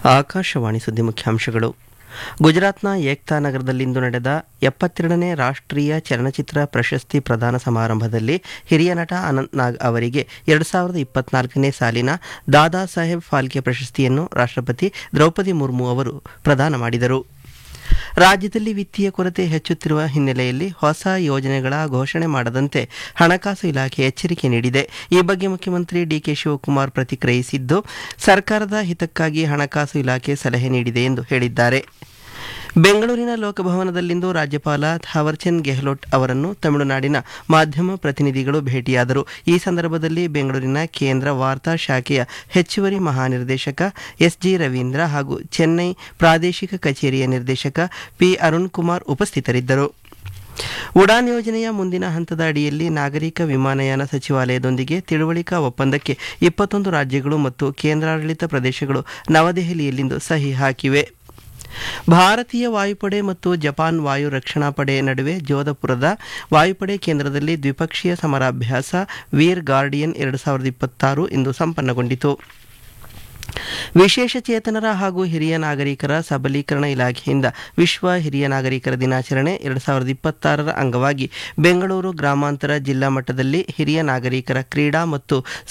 ಆಕಾಶವಾಣಿ ಸುದ್ದಿ ಮುಖ್ಯಾಂಶಗಳು ಗುಜರಾತ್ನ ಏಕ್ತಾ ನಗರದಲ್ಲಿಂದು ನಡೆದ ಎಪ್ಪತ್ತೆರಡನೇ ರಾಷ್ಟ್ರೀಯ ಚಲನಚಿತ್ರ ಪ್ರಶಸ್ತಿ ಪ್ರದಾನ ಸಮಾರಂಭದಲ್ಲಿ ಹಿರಿಯ ನಟ ಅನಂತ್ ನಾಗ್ ಅವರಿಗೆ ಎರಡು ಸಾವಿರದ ಇಪ್ಪತ್ನಾಲ್ಕನೇ ಸಾಲಿನ ದಾದಾ ಸಾಹೇಬ್ ಫಾಲ್ಕೆ ಪ್ರಶಸ್ತಿಯನ್ನು ರಾಷ್ಟ್ರಪತಿ ದ್ರೌಪದಿ ಮುರ್ಮು ಅವರು ಪ್ರದಾನ ಮಾಡಿದರು ರಾಜ್ಯದಲ್ಲಿ ವಿತ್ತೀಯ ಕೊರತೆ ಹೆಚ್ಚುತ್ತಿರುವ ಹಿನ್ನೆಲೆಯಲ್ಲಿ ಹೊಸ ಯೋಜನೆಗಳ ಘೋಷಣೆ ಮಾಡದಂತೆ ಹಣಕಾಸು ಇಲಾಖೆ ಎಚ್ಚರಿಕೆ ನೀಡಿದೆ ಈ ಬಗ್ಗೆ ಮುಖ್ಯಮಂತ್ರಿ ಡಿಕೆ ಶಿವಕುಮಾರ್ ಪ್ರತಿಕ್ರಿಯಿಸಿದ್ದು ಸರ್ಕಾರದ ಹಿತಕ್ಕಾಗಿ ಹಣಕಾಸು ಇಲಾಖೆ ಸಲಹೆ ನೀಡಿದೆ ಎಂದು ಹೇಳಿದ್ದಾರೆ ಬೆಂಗಳೂರಿನ ಲೋಕಭವನದಲ್ಲಿಂದು ರಾಜ್ಯಪಾಲ ಥಾವರ್ಚಂದ್ ಗೆಹ್ಲೋಟ್ ಅವರನ್ನು ತಮಿಳುನಾಡಿನ ಮಾಧ್ಯಮ ಪ್ರತಿನಿಧಿಗಳು ಭೇಟಿಯಾದರು ಈ ಸಂದರ್ಭದಲ್ಲಿ ಬೆಂಗಳೂರಿನ ಕೇಂದ್ರ ವಾರ್ತಾ ಶಾಖೆಯ ಹೆಚ್ಚುವರಿ ಮಹಾನಿರ್ದೇಶಕ ಎಸ್ಜಿ ರವೀಂದ್ರ ಹಾಗೂ ಚೆನ್ನೈ ಪ್ರಾದೇಶಿಕ ಕಚೇರಿಯ ನಿರ್ದೇಶಕ ಪಿ ಅರುಣ್ ಕುಮಾರ್ ಉಪಸ್ಥಿತರಿದ್ದರು ಉಡಾನ್ ಯೋಜನೆಯ ಮುಂದಿನ ಹಂತದ ಅಡಿಯಲ್ಲಿ ನಾಗರಿಕ ವಿಮಾನಯಾನ ಸಚಿವಾಲಯದೊಂದಿಗೆ ತಿಳುವಳಿಕಾ ಒಪ್ಪಂದಕ್ಕೆ ಇಪ್ಪತ್ತೊಂದು ರಾಜ್ಯಗಳು ಮತ್ತು ಕೇಂದ್ರಾಡಳಿತ ಪ್ರದೇಶಗಳು ನವದೆಹಲಿಯಲ್ಲಿಂದು ಸಹಿ ಹಾಕಿವೆ ಭಾರತೀಯ ವಾಯುಪಡೆ ಮತ್ತು ಜಪಾನ್ ವಾಯು ರಕ್ಷಣಾ ಪಡೆ ನಡುವೆ ಜೋಧಪುರದ ವಾಯುಪಡೆ ಕೇಂದ್ರದಲ್ಲಿ ದ್ವಿಪಕ್ಷೀಯ ಸಮರಾಭ್ಯಾಸ ವೀರ್ ಗಾರ್ಡಿಯನ್ ಎರಡು ಸಾವಿರದ ಇಪ್ಪತ್ತಾರು ಇಂದು ಸಂಪನ್ನಗೊಂಡಿತು ವಿಶೇಷ ಚೇತನರ ಹಾಗೂ ಹಿರಿಯ ನಾಗರಿಕರ ಸಬಲೀಕರಣ ಇಲಾಖೆಯಿಂದ ವಿಶ್ವ ಹಿರಿಯ ನಾಗರಿಕರ ದಿನಾಚರಣೆ ಎರಡು ಸಾವಿರದ ಇಪ್ಪತ್ತಾರರ ಅಂಗವಾಗಿ ಬೆಂಗಳೂರು ಗ್ರಾಮಾಂತರ ಜಿಲ್ಲಾ ಮಟ್ಟದಲ್ಲಿ ಹಿರಿಯ ನಾಗರಿಕರ ಕ್ರೀಡಾ ಮತ್ತು